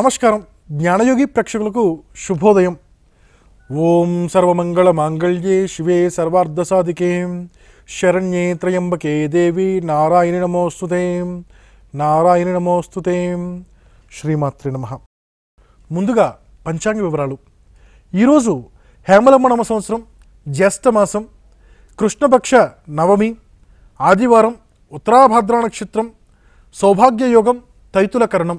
నమస్కారం జ్ఞానయోగి ప్రేక్షకులకు శుభోదయం ఓం సర్వమంగళ మాంగళ్యే శివే సర్వార్ధసాధికే శరణ్యే త్రయంబకే దేవి నారాయణి నమోస్తుతే నారాయణి నమోస్తుతే శ్రీమాత్రి నమ ముందుగా పంచాంగ వివరాలు ఈరోజు హేమలమ్మ నమ సంవత్సరం జ్యేష్ఠ మాసం కృష్ణపక్ష నవమి ఆదివారం ఉత్తరాభాద్ర నక్షత్రం సౌభాగ్య యోగం తైతుల కరణం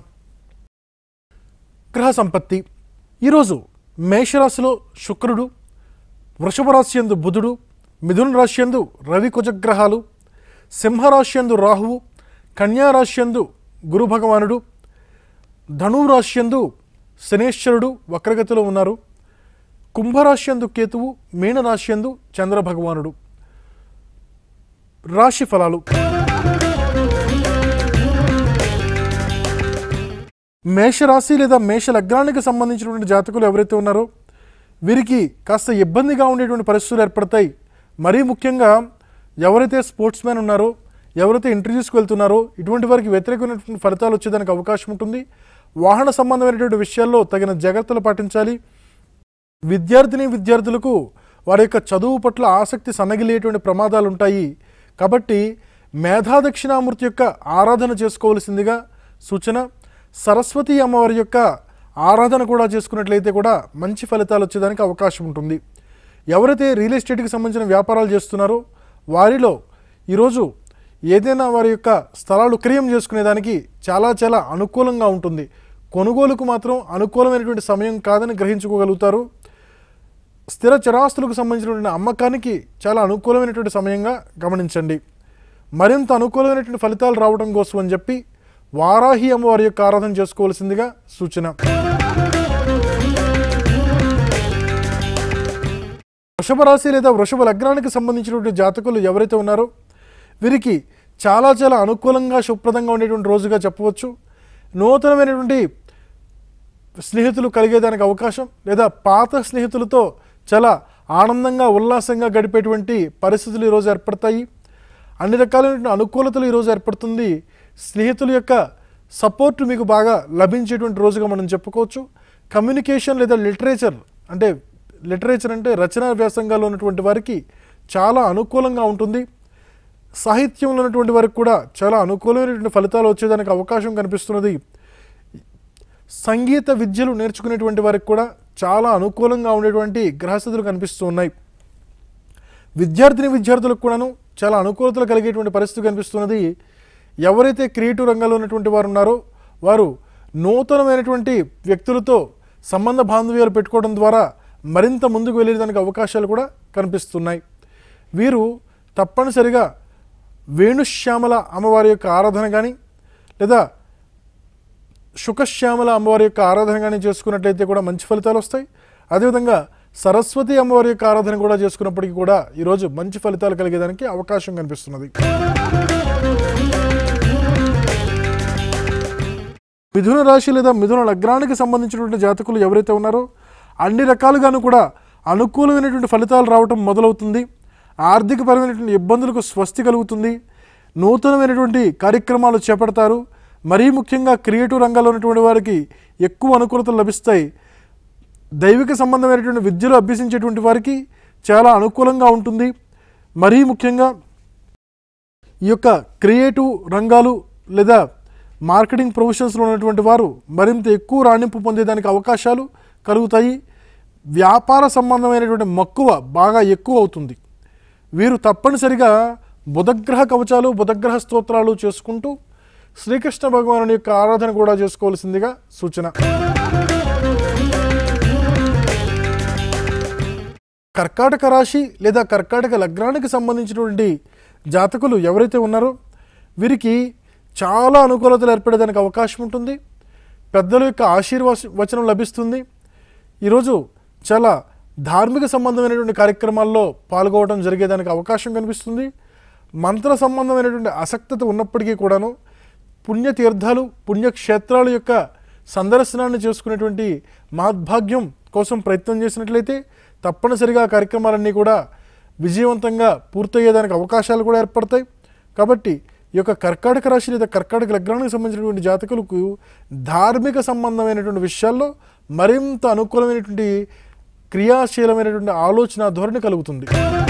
గ్రహ సంపత్తి ఈరోజు మేషరాశిలో శుక్రుడు వృషభ రాశి యందు బుధుడు మిథున రాశి యందు రవి కుజగ్రహాలు సింహరాశి యందు రాహువు కన్యా రాశి యందు గురు భగవానుడు ధనువు రాశి యందు శనేశ్వరుడు వక్రగతిలో ఉన్నారు కుంభరాశి యందు కేతువు మీనరాశి యందు చంద్ర భగవానుడు రాశి ఫలాలు మేషరాశి లేదా మేష లగ్నానికి సంబంధించినటువంటి జాతకులు ఎవరైతే ఉన్నారో వీరికి కాస్త ఇబ్బందిగా ఉండేటువంటి పరిస్థితులు ఏర్పడతాయి మరీ ముఖ్యంగా ఎవరైతే స్పోర్ట్స్ మ్యాన్ ఉన్నారో ఎవరైతే ఇంటర్వ్యూస్కి వెళ్తున్నారో ఇటువంటి వారికి వ్యతిరేకమైనటువంటి ఫలితాలు వచ్చేదానికి అవకాశం ఉంటుంది వాహన సంబంధమైనటువంటి విషయాల్లో తగిన జాగ్రత్తలు పాటించాలి విద్యార్థిని విద్యార్థులకు వారి యొక్క చదువు పట్ల ఆసక్తి సన్నగిలేటువంటి ప్రమాదాలు ఉంటాయి కాబట్టి మేధా దక్షిణామూర్తి యొక్క ఆరాధన చేసుకోవలసిందిగా సూచన సరస్వతి అమ్మవారి యొక్క ఆరాధన కూడా చేసుకున్నట్లయితే కూడా మంచి ఫలితాలు వచ్చేదానికి అవకాశం ఉంటుంది ఎవరైతే రియల్ ఎస్టేట్కి సంబంధించిన వ్యాపారాలు చేస్తున్నారో వారిలో ఈరోజు ఏదైనా వారి యొక్క స్థలాలు క్రియం చేసుకునేదానికి చాలా చాలా అనుకూలంగా ఉంటుంది కొనుగోలుకు మాత్రం అనుకూలమైనటువంటి సమయం కాదని గ్రహించుకోగలుగుతారు స్థిర చరాస్తులకు సంబంధించినటువంటి అమ్మకానికి చాలా అనుకూలమైనటువంటి సమయంగా గమనించండి మరింత అనుకూలమైనటువంటి ఫలితాలు రావడం కోసం అని చెప్పి వారాహి అమ్మవారి యొక్క ఆరాధన చేసుకోవాల్సిందిగా సూచన వృషభ రాశి లేదా వృషభ లగ్నానికి సంబంధించినటువంటి జాతకులు ఎవరైతే ఉన్నారో వీరికి చాలా చాలా అనుకూలంగా శుభ్రదంగా ఉండేటువంటి రోజుగా చెప్పవచ్చు నూతనమైనటువంటి స్నేహితులు కలిగేదానికి అవకాశం లేదా పాత స్నేహితులతో చాలా ఆనందంగా ఉల్లాసంగా గడిపేటువంటి పరిస్థితులు ఈరోజు ఏర్పడతాయి అన్ని రకాలైనటువంటి అనుకూలతలు ఈరోజు ఏర్పడుతుంది స్నేహితుల యొక్క సపోర్ట్ మీకు బాగా లభించేటువంటి రోజుగా మనం చెప్పుకోవచ్చు కమ్యూనికేషన్ లేదా లిటరేచర్ అంటే లిటరేచర్ అంటే రచనా వ్యాసంగాల్లో ఉన్నటువంటి వారికి చాలా అనుకూలంగా ఉంటుంది సాహిత్యంలో ఉన్నటువంటి వారికి కూడా చాలా అనుకూలమైనటువంటి ఫలితాలు వచ్చేదానికి అవకాశం కనిపిస్తున్నది సంగీత విద్యలు నేర్చుకునేటువంటి వారికి కూడా చాలా అనుకూలంగా ఉండేటువంటి గ్రహస్థితులు కనిపిస్తూ ఉన్నాయి విద్యార్థిని విద్యార్థులకు కూడాను చాలా అనుకూలతలు కలిగేటువంటి పరిస్థితి కనిపిస్తున్నది ఎవరైతే క్రియేటివ్ రంగంలో ఉన్నటువంటి వారు ఉన్నారో వారు నూతనమైనటువంటి వ్యక్తులతో సంబంధ బాంధవ్యాలు పెట్టుకోవడం ద్వారా మరింత ముందుకు వెళ్ళేదానికి అవకాశాలు కూడా కనిపిస్తున్నాయి వీరు తప్పనిసరిగా వేణుశ్యామల అమ్మవారి యొక్క ఆరాధన కానీ లేదా శుకశ్యామల అమ్మవారి యొక్క ఆరాధన కానీ చేసుకున్నట్లయితే కూడా మంచి ఫలితాలు వస్తాయి అదేవిధంగా సరస్వతి అమ్మవారి యొక్క ఆరాధన కూడా చేసుకున్నప్పటికీ కూడా ఈరోజు మంచి ఫలితాలు కలిగేదానికి అవకాశం కనిపిస్తున్నది మిథున రాశి లేదా మిథున లగ్నానికి సంబంధించినటువంటి జాతకులు ఎవరైతే ఉన్నారో అన్ని రకాలుగాను కూడా అనుకూలమైనటువంటి ఫలితాలు రావటం మొదలవుతుంది ఆర్థికపరమైనటువంటి ఇబ్బందులకు స్వస్తి కలుగుతుంది నూతనమైనటువంటి కార్యక్రమాలు చేపడతారు మరీ ముఖ్యంగా క్రియేటివ్ రంగాల్లో ఉన్నటువంటి వారికి ఎక్కువ అనుకూలతలు లభిస్తాయి దైవిక సంబంధమైనటువంటి విద్యలు అభ్యసించేటువంటి వారికి చాలా అనుకూలంగా ఉంటుంది మరీ ముఖ్యంగా ఈ యొక్క క్రియేటివ్ రంగాలు లేదా మార్కెటింగ్ ప్రొఫెషన్స్లో ఉన్నటువంటి వారు మరింత ఎక్కువ రాణింపు పొందేదానికి అవకాశాలు కలుగుతాయి వ్యాపార సంబంధమైనటువంటి మక్కువ బాగా ఎక్కువ అవుతుంది వీరు తప్పనిసరిగా బుధగ్రహ కవచాలు బుధగ్రహ స్తోత్రాలు చేసుకుంటూ శ్రీకృష్ణ భగవానుని యొక్క ఆరాధన కూడా చేసుకోవాల్సిందిగా సూచన కర్కాటక రాశి లేదా కర్కాటక లగ్నానికి సంబంధించినటువంటి జాతకులు ఎవరైతే ఉన్నారో వీరికి చాలా అనుకూలతలు ఏర్పడేదానికి అవకాశం ఉంటుంది పెద్దల యొక్క ఆశీర్వాస వచనం లభిస్తుంది ఈరోజు చాలా ధార్మిక సంబంధమైనటువంటి కార్యక్రమాల్లో పాల్గొనడం జరిగేదానికి అవకాశం కనిపిస్తుంది మంత్ర సంబంధమైనటువంటి ఆసక్తత ఉన్నప్పటికీ కూడాను పుణ్యతీర్థాలు పుణ్యక్షేత్రాల యొక్క సందర్శనాన్ని చేసుకునేటువంటి మహద్భాగ్యం కోసం ప్రయత్నం చేసినట్లయితే తప్పనిసరిగా ఆ కార్యక్రమాలన్నీ కూడా విజయవంతంగా పూర్తయ్యేదానికి అవకాశాలు కూడా ఏర్పడతాయి కాబట్టి ఈ యొక్క కర్కాటక రాశి లేదా కర్కాటక లగ్నానికి సంబంధించినటువంటి జాతకులకు ధార్మిక సంబంధమైనటువంటి విషయాల్లో మరింత అనుకూలమైనటువంటి క్రియాశీలమైనటువంటి ఆలోచన ధోరణి కలుగుతుంది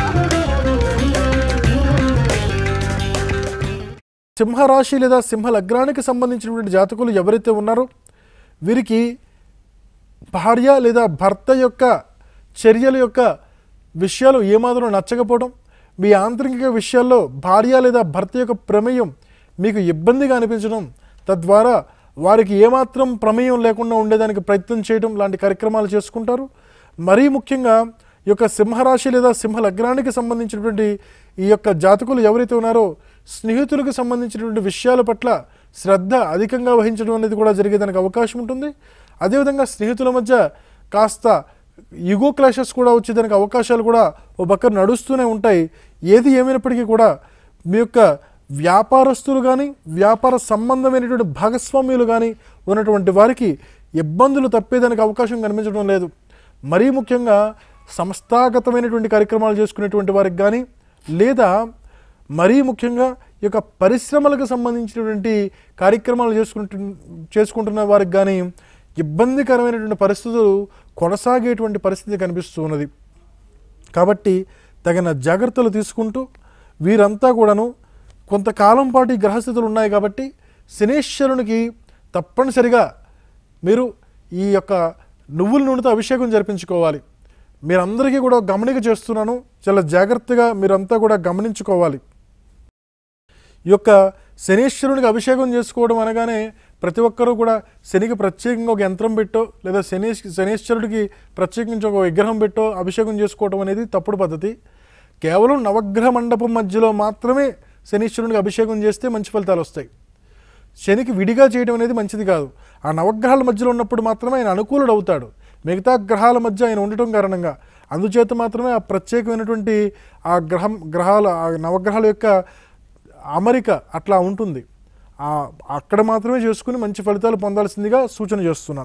సింహరాశి లేదా సింహ లగ్నానికి సంబంధించినటువంటి జాతకులు ఎవరైతే ఉన్నారో వీరికి భార్య లేదా భర్త యొక్క చర్యల యొక్క విషయాలు ఏమాత్రం నచ్చకపోవడం మీ ఆంతరిక విషయాల్లో భార్య లేదా భర్త యొక్క ప్రమేయం మీకు ఇబ్బందిగా అనిపించడం తద్వారా వారికి ఏమాత్రం ప్రమేయం లేకుండా ఉండేదానికి ప్రయత్నం చేయడం లాంటి కార్యక్రమాలు చేసుకుంటారు మరీ ముఖ్యంగా ఈ యొక్క సింహరాశి లేదా సింహ లగ్నానికి సంబంధించినటువంటి ఈ యొక్క జాతకులు ఎవరైతే ఉన్నారో స్నేహితులకు సంబంధించినటువంటి విషయాల పట్ల శ్రద్ధ అధికంగా వహించడం అనేది కూడా జరిగేదానికి అవకాశం ఉంటుంది అదేవిధంగా స్నేహితుల మధ్య కాస్త ఈగో క్లాషెస్ కూడా వచ్చేదానికి అవకాశాలు కూడా ఓ పక్కన నడుస్తూనే ఉంటాయి ఏది ఏమైనప్పటికీ కూడా మీ యొక్క వ్యాపారస్తులు కానీ వ్యాపార సంబంధమైనటువంటి భాగస్వామ్యులు కానీ ఉన్నటువంటి వారికి ఇబ్బందులు తప్పేదానికి అవకాశం కనిపించడం లేదు మరీ ముఖ్యంగా సంస్థాగతమైనటువంటి కార్యక్రమాలు చేసుకునేటువంటి వారికి కానీ లేదా మరీ ముఖ్యంగా ఈ యొక్క పరిశ్రమలకు సంబంధించినటువంటి కార్యక్రమాలు చేసుకుంటు చేసుకుంటున్న వారికి కానీ ఇబ్బందికరమైనటువంటి పరిస్థితులు కొనసాగేటువంటి పరిస్థితి కనిపిస్తూ ఉన్నది కాబట్టి తగిన జాగ్రత్తలు తీసుకుంటూ వీరంతా కూడాను కొంతకాలం పాటు ఈ గ్రహస్థితులు ఉన్నాయి కాబట్టి శనేశ్వరునికి తప్పనిసరిగా మీరు ఈ యొక్క నువ్వుల నూనెతో అభిషేకం జరిపించుకోవాలి మీరందరికీ కూడా గమనిక చేస్తున్నాను చాలా జాగ్రత్తగా మీరంతా కూడా గమనించుకోవాలి ఈ యొక్క శనీశ్వరునికి అభిషేకం చేసుకోవడం అనగానే ప్రతి ఒక్కరూ కూడా శనికి ప్రత్యేకంగా ఒక యంత్రం పెట్టో లేదా శని శనీశ్వరుడికి ప్రత్యేకించి ఒక విగ్రహం పెట్టో అభిషేకం చేసుకోవడం అనేది తప్పుడు పద్ధతి కేవలం నవగ్రహ మండపం మధ్యలో మాత్రమే శనీశ్వరునికి అభిషేకం చేస్తే మంచి ఫలితాలు వస్తాయి శనికి విడిగా చేయడం అనేది మంచిది కాదు ఆ నవగ్రహాల మధ్యలో ఉన్నప్పుడు మాత్రమే ఆయన అనుకూలుడు అవుతాడు మిగతా గ్రహాల మధ్య ఆయన ఉండటం కారణంగా అందుచేత మాత్రమే ఆ ప్రత్యేకమైనటువంటి ఆ గ్రహం గ్రహాల ఆ నవగ్రహాల యొక్క అమరిక అట్లా ఉంటుంది ఆ అక్కడ మాత్రమే చేసుకుని మంచి ఫలితాలు పొందాల్సిందిగా సూచన చేస్తున్నాను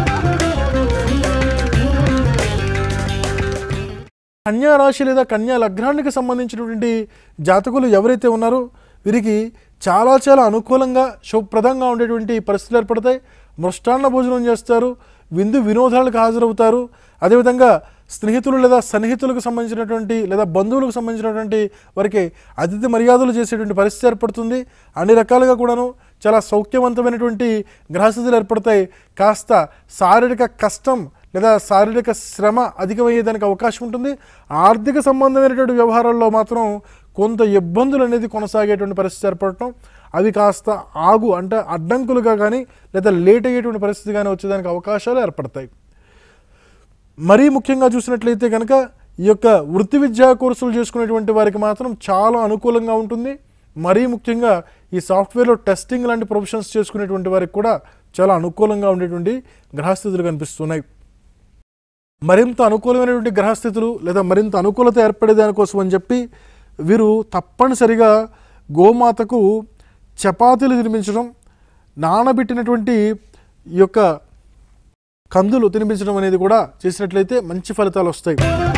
కన్యా రాశి లేదా కన్యా లగ్నానికి సంబంధించినటువంటి జాతకులు ఎవరైతే ఉన్నారో వీరికి చాలా చాలా అనుకూలంగా శుభప్రదంగా ఉండేటువంటి పరిస్థితులు ఏర్పడతాయి మృష్టాన్న భోజనం చేస్తారు విందు వినోదాలకు హాజరవుతారు అదేవిధంగా స్నేహితులు లేదా సన్నిహితులకు సంబంధించినటువంటి లేదా బంధువులకు సంబంధించినటువంటి వారికి అతిథి మర్యాదలు చేసేటువంటి పరిస్థితి ఏర్పడుతుంది అన్ని రకాలుగా కూడాను చాలా సౌఖ్యవంతమైనటువంటి గ్రహస్థితులు ఏర్పడతాయి కాస్త శారీరక కష్టం లేదా శారీరక శ్రమ అధికమయ్యేదానికి అవకాశం ఉంటుంది ఆర్థిక సంబంధమైనటువంటి వ్యవహారాల్లో మాత్రం కొంత ఇబ్బందులు అనేది కొనసాగేటువంటి పరిస్థితి ఏర్పడటం అవి కాస్త ఆగు అంటే అడ్డంకులుగా కానీ లేదా లేట్ అయ్యేటువంటి పరిస్థితి కానీ వచ్చేదానికి అవకాశాలు ఏర్పడతాయి మరీ ముఖ్యంగా చూసినట్లయితే కనుక ఈ యొక్క వృత్తి విద్యా కోర్సులు చేసుకునేటువంటి వారికి మాత్రం చాలా అనుకూలంగా ఉంటుంది మరీ ముఖ్యంగా ఈ సాఫ్ట్వేర్లో టెస్టింగ్ లాంటి ప్రొఫెషన్స్ చేసుకునేటువంటి వారికి కూడా చాలా అనుకూలంగా ఉండేటువంటి గ్రహస్థితులు కనిపిస్తున్నాయి మరింత అనుకూలమైనటువంటి గ్రహస్థితులు లేదా మరింత అనుకూలత ఏర్పడే దానికోసం అని చెప్పి వీరు తప్పనిసరిగా గోమాతకు చపాతీలు తినిపించడం నానబెట్టినటువంటి ఈ యొక్క కందులు తినిపించడం అనేది కూడా చేసినట్లయితే మంచి ఫలితాలు వస్తాయి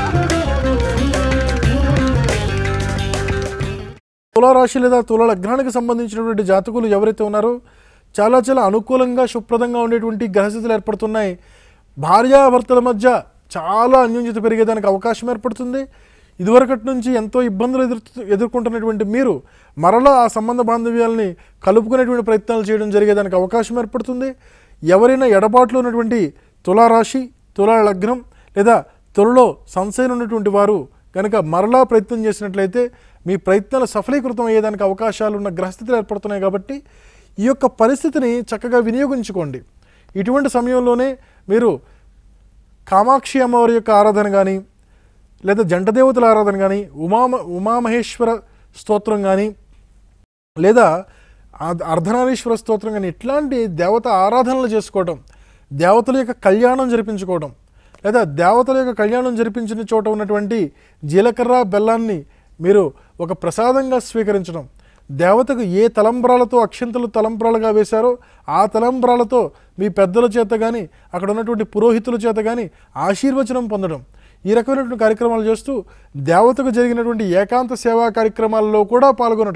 తులారాశి లేదా తుల లగ్నానికి సంబంధించినటువంటి జాతకులు ఎవరైతే ఉన్నారో చాలా చాలా అనుకూలంగా శుభ్రదంగా ఉండేటువంటి గ్రహస్థితులు ఏర్పడుతున్నాయి భార్యాభర్తల మధ్య చాలా అన్యోన్యత పెరిగేదానికి అవకాశం ఏర్పడుతుంది ఇదివరకటి నుంచి ఎంతో ఇబ్బందులు ఎదురు ఎదుర్కొంటున్నటువంటి మీరు మరలా ఆ సంబంధ బాంధవ్యాలని కలుపుకునేటువంటి ప్రయత్నాలు చేయడం జరిగేదానికి అవకాశం ఏర్పడుతుంది ఎవరైనా ఎడబాట్లు ఉన్నటువంటి తులారాశి తులా లగ్నం లేదా తులలో సంశయం ఉన్నటువంటి వారు కనుక మరలా ప్రయత్నం చేసినట్లయితే మీ ప్రయత్నాలు సఫలీకృతం అయ్యేదానికి అవకాశాలు ఉన్న గ్రహస్థితులు ఏర్పడుతున్నాయి కాబట్టి ఈ యొక్క పరిస్థితిని చక్కగా వినియోగించుకోండి ఇటువంటి సమయంలోనే మీరు కామాక్షి అమ్మవారి యొక్క ఆరాధన కానీ లేదా జంట దేవతల ఆరాధన కానీ ఉమా ఉమామహేశ్వర స్తోత్రం కానీ లేదా ఆ- అర్ధనారీశ్వర స్తోత్రం కానీ ఇట్లాంటి దేవత ఆరాధనలు చేసుకోవడం దేవతల యొక్క కళ్యాణం జరిపించుకోవడం లేదా దేవతల యొక్క కళ్యాణం జరిపించిన చోట ఉన్నటువంటి జీలకర్ర బెల్లాన్ని మీరు ఒక ప్రసాదంగా స్వీకరించడం దేవతకు ఏ తలంబ్రాలతో అక్షంతలు తలంబ్రాలుగా వేశారో ఆ తలంబ్రాలతో మీ పెద్దల చేత కానీ అక్కడ ఉన్నటువంటి పురోహితుల చేత కానీ ఆశీర్వచనం పొందడం ఈ రకమైనటువంటి కార్యక్రమాలు చేస్తూ దేవతకు జరిగినటువంటి ఏకాంత సేవా కార్యక్రమాల్లో కూడా పాల్గొనడం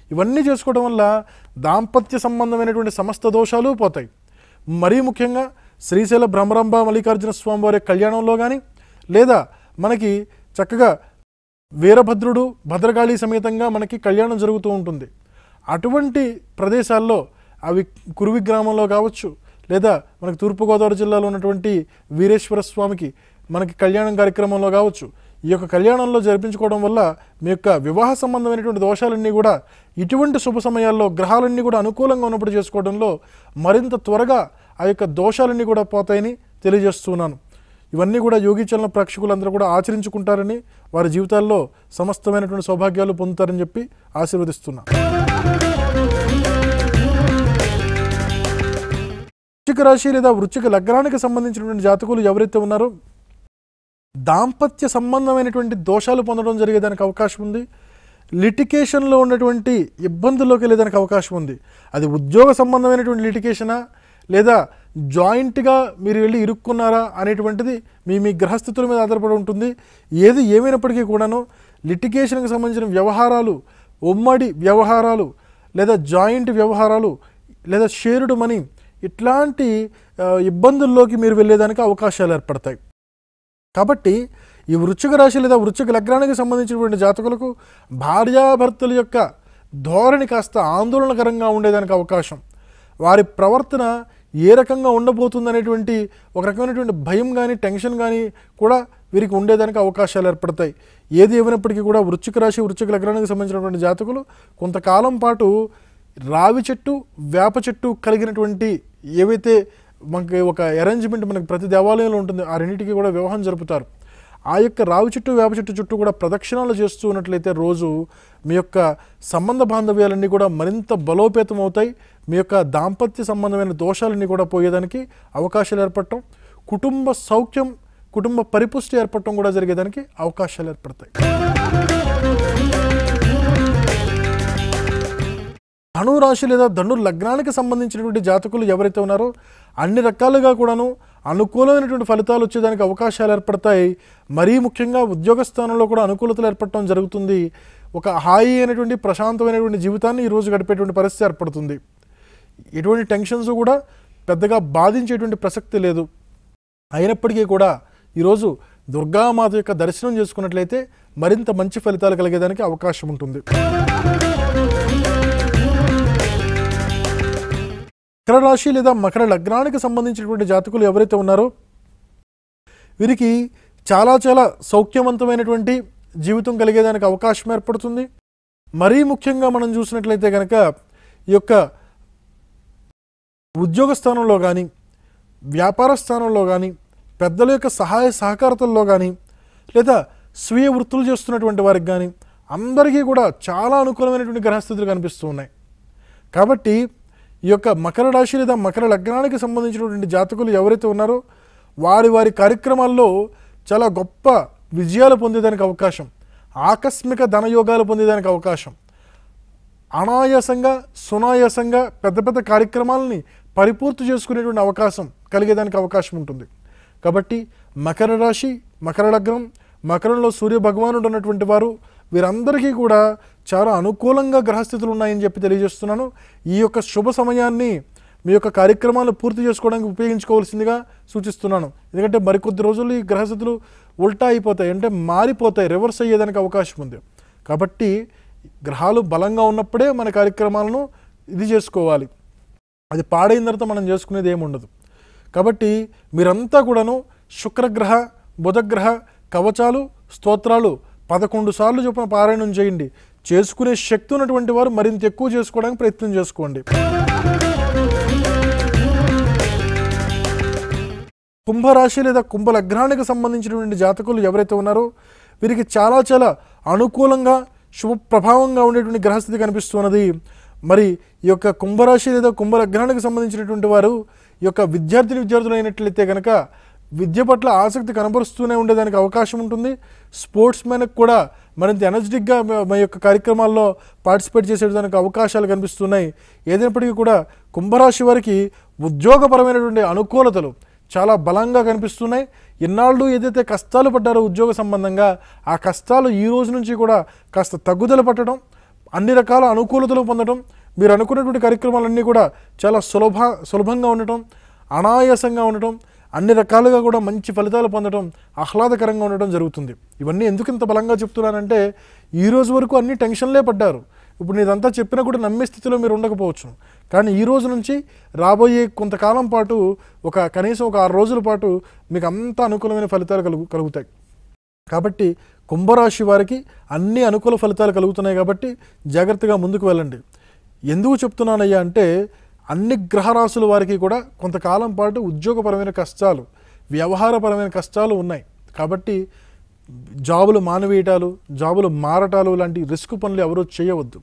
ఇవన్నీ చేసుకోవడం వల్ల దాంపత్య సంబంధమైనటువంటి సమస్త దోషాలు పోతాయి మరీ ముఖ్యంగా శ్రీశైల భ్రమరంభ మల్లికార్జున స్వామి వారి కళ్యాణంలో కానీ లేదా మనకి చక్కగా వీరభద్రుడు భద్రకాళి సమేతంగా మనకి కళ్యాణం జరుగుతూ ఉంటుంది అటువంటి ప్రదేశాల్లో అవి కురువి గ్రామంలో కావచ్చు లేదా మనకి తూర్పుగోదావరి జిల్లాలో ఉన్నటువంటి వీరేశ్వర స్వామికి మనకి కళ్యాణం కార్యక్రమంలో కావచ్చు ఈ యొక్క కళ్యాణంలో జరిపించుకోవడం వల్ల మీ యొక్క వివాహ సంబంధమైనటువంటి దోషాలన్నీ కూడా ఇటువంటి శుభ సమయాల్లో గ్రహాలన్నీ కూడా అనుకూలంగా ఉన్నప్పుడు చేసుకోవడంలో మరింత త్వరగా ఆ యొక్క దోషాలన్నీ కూడా పోతాయని తెలియజేస్తున్నాను ఇవన్నీ కూడా యోగిచలన ప్రేక్షకులందరూ కూడా ఆచరించుకుంటారని వారి జీవితాల్లో సమస్తమైనటువంటి సౌభాగ్యాలు పొందుతారని చెప్పి ఆశీర్వదిస్తున్నా వృశ్చిక రాశి లేదా వృశ్చిక లగ్నానికి సంబంధించినటువంటి జాతకులు ఎవరైతే ఉన్నారో దాంపత్య సంబంధమైనటువంటి దోషాలు పొందడం జరిగేదానికి అవకాశం ఉంది లిటికేషన్లో ఉన్నటువంటి ఇబ్బందుల్లోకి వెళ్ళేదానికి అవకాశం ఉంది అది ఉద్యోగ సంబంధమైనటువంటి లిటికేషనా లేదా జాయింట్గా మీరు వెళ్ళి ఇరుక్కున్నారా అనేటువంటిది మీ మీ గ్రహస్థితుల మీద ఆధారపడి ఉంటుంది ఏది ఏమైనప్పటికీ కూడాను లిటికేషన్కి సంబంధించిన వ్యవహారాలు ఉమ్మడి వ్యవహారాలు లేదా జాయింట్ వ్యవహారాలు లేదా షేరుడు మనీ ఇట్లాంటి ఆ, ఇబ్బందుల్లోకి మీరు వెళ్ళేదానికి అవకాశాలు ఏర్పడతాయి కాబట్టి ఈ వృశ్చిక రాశి లేదా వృశ్చిక లగ్నానికి సంబంధించినటువంటి జాతకులకు భార్యాభర్తల యొక్క ధోరణి కాస్త ఆందోళనకరంగా ఉండేదానికి అవకాశం వారి ప్రవర్తన ఏ రకంగా ఉండబోతుందనేటువంటి ఒక రకమైనటువంటి భయం కానీ టెన్షన్ కానీ కూడా వీరికి ఉండేదానికి అవకాశాలు ఏర్పడతాయి ఏది ఏమైనప్పటికీ కూడా వృశ్చిక రాశి వృశ్చిక లగ్నానికి సంబంధించినటువంటి జాతకులు కొంతకాలం పాటు రావి చెట్టు వేప చెట్టు కలిగినటువంటి ఏవైతే మనకి ఒక అరేంజ్మెంట్ మనకి ప్రతి దేవాలయంలో ఉంటుంది ఆ రెండింటికి కూడా వివాహం జరుపుతారు ఆ యొక్క రావి చెట్టు వేప చెట్టు చుట్టూ కూడా ప్రదక్షిణాలు చేస్తూ ఉన్నట్లయితే రోజు మీ యొక్క సంబంధ బాంధవ్యాలన్నీ కూడా మరింత బలోపేతం అవుతాయి మీ యొక్క దాంపత్య సంబంధమైన దోషాలన్నీ కూడా పోయేదానికి అవకాశాలు ఏర్పడటం కుటుంబ సౌఖ్యం కుటుంబ పరిపుష్టి ఏర్పడటం కూడా జరిగేదానికి అవకాశాలు ఏర్పడతాయి ధను రాశి లేదా ధను లగ్నానికి సంబంధించినటువంటి జాతకులు ఎవరైతే ఉన్నారో అన్ని రకాలుగా కూడాను అనుకూలమైనటువంటి ఫలితాలు వచ్చేదానికి అవకాశాలు ఏర్పడతాయి మరీ ముఖ్యంగా ఉద్యోగ స్థానంలో కూడా అనుకూలతలు ఏర్పడటం జరుగుతుంది ఒక హాయి అయినటువంటి ప్రశాంతమైనటువంటి జీవితాన్ని ఈ రోజు గడిపేటువంటి పరిస్థితి ఏర్పడుతుంది ఎటువంటి టెన్షన్స్ కూడా పెద్దగా బాధించేటువంటి ప్రసక్తి లేదు అయినప్పటికీ కూడా ఈరోజు దుర్గామాత యొక్క దర్శనం చేసుకున్నట్లయితే మరింత మంచి ఫలితాలు కలిగేదానికి అవకాశం ఉంటుంది మకర రాశి లేదా మకర లగ్నానికి సంబంధించినటువంటి జాతకులు ఎవరైతే ఉన్నారో వీరికి చాలా చాలా సౌఖ్యవంతమైనటువంటి జీవితం కలిగేదానికి అవకాశం ఏర్పడుతుంది మరీ ముఖ్యంగా మనం చూసినట్లయితే కనుక ఈ యొక్క ఉద్యోగ స్థానంలో కానీ వ్యాపార స్థానంలో కానీ పెద్దల యొక్క సహాయ సహకారతల్లో కానీ లేదా స్వీయ వృత్తులు చేస్తున్నటువంటి వారికి కానీ అందరికీ కూడా చాలా అనుకూలమైనటువంటి గ్రహస్థితులు కనిపిస్తూ ఉన్నాయి కాబట్టి ఈ యొక్క మకర రాశి లేదా మకర లగ్నానికి సంబంధించినటువంటి జాతకులు ఎవరైతే ఉన్నారో వారి వారి కార్యక్రమాల్లో చాలా గొప్ప విజయాలు పొందేదానికి అవకాశం ఆకస్మిక ధనయోగాలు పొందేదానికి అవకాశం అనాయాసంగా సునాయాసంగా పెద్ద పెద్ద కార్యక్రమాలని పరిపూర్తి చేసుకునేటువంటి అవకాశం కలిగేదానికి అవకాశం ఉంటుంది కాబట్టి మకర రాశి మకర లగ్నం మకరంలో సూర్య భగవానుడు ఉన్నటువంటి వారు వీరందరికీ కూడా చాలా అనుకూలంగా గ్రహస్థితులు ఉన్నాయని చెప్పి తెలియజేస్తున్నాను ఈ యొక్క శుభ సమయాన్ని మీ యొక్క కార్యక్రమాలు పూర్తి చేసుకోవడానికి ఉపయోగించుకోవాల్సిందిగా సూచిస్తున్నాను ఎందుకంటే మరికొద్ది రోజుల్లో ఈ గ్రహస్థితులు ఉల్టా అయిపోతాయి అంటే మారిపోతాయి రివర్స్ అయ్యేదానికి అవకాశం ఉంది కాబట్టి గ్రహాలు బలంగా ఉన్నప్పుడే మన కార్యక్రమాలను ఇది చేసుకోవాలి అది పాడైన తర్వాత మనం చేసుకునేది ఏమి ఉండదు కాబట్టి మీరంతా కూడాను శుక్రగ్రహ బుధగ్రహ కవచాలు స్తోత్రాలు పదకొండు సార్లు చొప్పున పారాయణం చేయండి చేసుకునే శక్తి ఉన్నటువంటి వారు మరింత ఎక్కువ చేసుకోవడానికి ప్రయత్నం చేసుకోండి కుంభరాశి లేదా కుంభ లగ్నానికి సంబంధించినటువంటి జాతకులు ఎవరైతే ఉన్నారో వీరికి చాలా చాలా అనుకూలంగా శుభ ప్రభావంగా ఉండేటువంటి గ్రహస్థితి కనిపిస్తున్నది మరి ఈ యొక్క కుంభరాశి లేదా కుంభ లగ్నానికి సంబంధించినటువంటి వారు ఈ యొక్క విద్యార్థిని విద్యార్థులు అయినట్లయితే కనుక విద్య పట్ల ఆసక్తి కనబరుస్తూనే ఉండేదానికి అవకాశం ఉంటుంది స్పోర్ట్స్ మెన్కి కూడా మరింత ఎనర్జెటిక్గా మా యొక్క కార్యక్రమాల్లో పార్టిసిపేట్ చేసేదానికి అవకాశాలు కనిపిస్తున్నాయి ఏదైనప్పటికీ కూడా కుంభరాశి వారికి ఉద్యోగపరమైనటువంటి అనుకూలతలు చాలా బలంగా కనిపిస్తున్నాయి ఇన్నాళ్ళు ఏదైతే కష్టాలు పడ్డారో ఉద్యోగ సంబంధంగా ఆ కష్టాలు ఈ రోజు నుంచి కూడా కాస్త తగ్గుదల పట్టడం అన్ని రకాల అనుకూలతలు పొందడం మీరు అనుకున్నటువంటి కార్యక్రమాలన్నీ కూడా చాలా సులభ సులభంగా ఉండటం అనాయాసంగా ఉండటం అన్ని రకాలుగా కూడా మంచి ఫలితాలు పొందడం ఆహ్లాదకరంగా ఉండటం జరుగుతుంది ఇవన్నీ ఎందుకు ఇంత బలంగా చెప్తున్నానంటే ఈ రోజు వరకు అన్ని టెన్షన్లే పడ్డారు ఇప్పుడు ఇదంతా చెప్పినా కూడా నమ్మే స్థితిలో మీరు ఉండకపోవచ్చు కానీ ఈ రోజు నుంచి రాబోయే కొంతకాలం పాటు ఒక కనీసం ఒక ఆరు రోజుల పాటు మీకు అంత అనుకూలమైన ఫలితాలు కలుగు కలుగుతాయి కాబట్టి కుంభరాశి వారికి అన్ని అనుకూల ఫలితాలు కలుగుతున్నాయి కాబట్టి జాగ్రత్తగా ముందుకు వెళ్ళండి ఎందుకు చెప్తున్నానయ్యా అంటే అన్ని గ్రహరాశుల వారికి కూడా కొంతకాలం పాటు ఉద్యోగపరమైన కష్టాలు వ్యవహారపరమైన కష్టాలు ఉన్నాయి కాబట్టి జాబులు మానవేయటాలు జాబులు మారటాలు లాంటి రిస్క్ పనులు ఎవరూ చేయవద్దు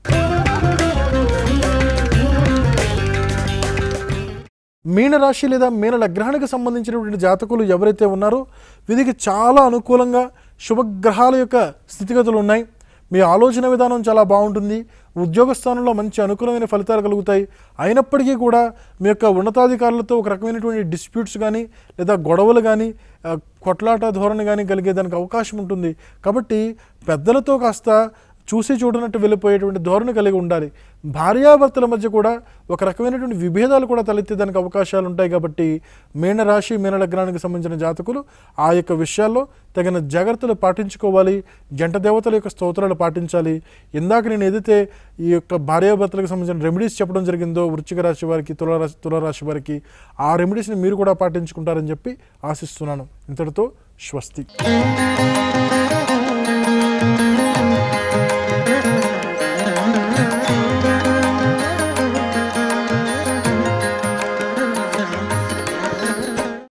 మీనరాశి లేదా మీన లగ్నానికి సంబంధించినటువంటి జాతకులు ఎవరైతే ఉన్నారో వీరికి చాలా అనుకూలంగా శుభగ్రహాల యొక్క స్థితిగతులు ఉన్నాయి మీ ఆలోచన విధానం చాలా బాగుంటుంది ఉద్యోగ స్థానంలో మంచి అనుకూలమైన ఫలితాలు కలుగుతాయి అయినప్పటికీ కూడా మీ యొక్క ఉన్నతాధికారులతో ఒక రకమైనటువంటి డిస్ప్యూట్స్ కానీ లేదా గొడవలు కానీ ఆ, కొట్లాట ధోరణి కానీ కలిగేదానికి అవకాశం ఉంటుంది కాబట్టి పెద్దలతో కాస్త చూసి చూడనట్టు వెళ్ళిపోయేటువంటి ధోరణి కలిగి ఉండాలి భార్యాభర్తల మధ్య కూడా ఒక రకమైనటువంటి విభేదాలు కూడా తలెత్తేదానికి అవకాశాలు ఉంటాయి కాబట్టి మీనరాశి మీన లగ్నానికి సంబంధించిన జాతకులు ఆ యొక్క విషయాల్లో తగిన జాగ్రత్తలు పాటించుకోవాలి జంట దేవతల యొక్క స్తోత్రాలు పాటించాలి ఇందాక నేను ఏదైతే ఈ యొక్క భార్యాభర్తలకు సంబంధించిన రెమెడీస్ చెప్పడం జరిగిందో వృశ్చిక రాశి వారికి తులారాశి తులారాశి వారికి ఆ రెమెడీస్ని మీరు కూడా పాటించుకుంటారని చెప్పి ఆశిస్తున్నాను ఇంతటితో స్వస్తి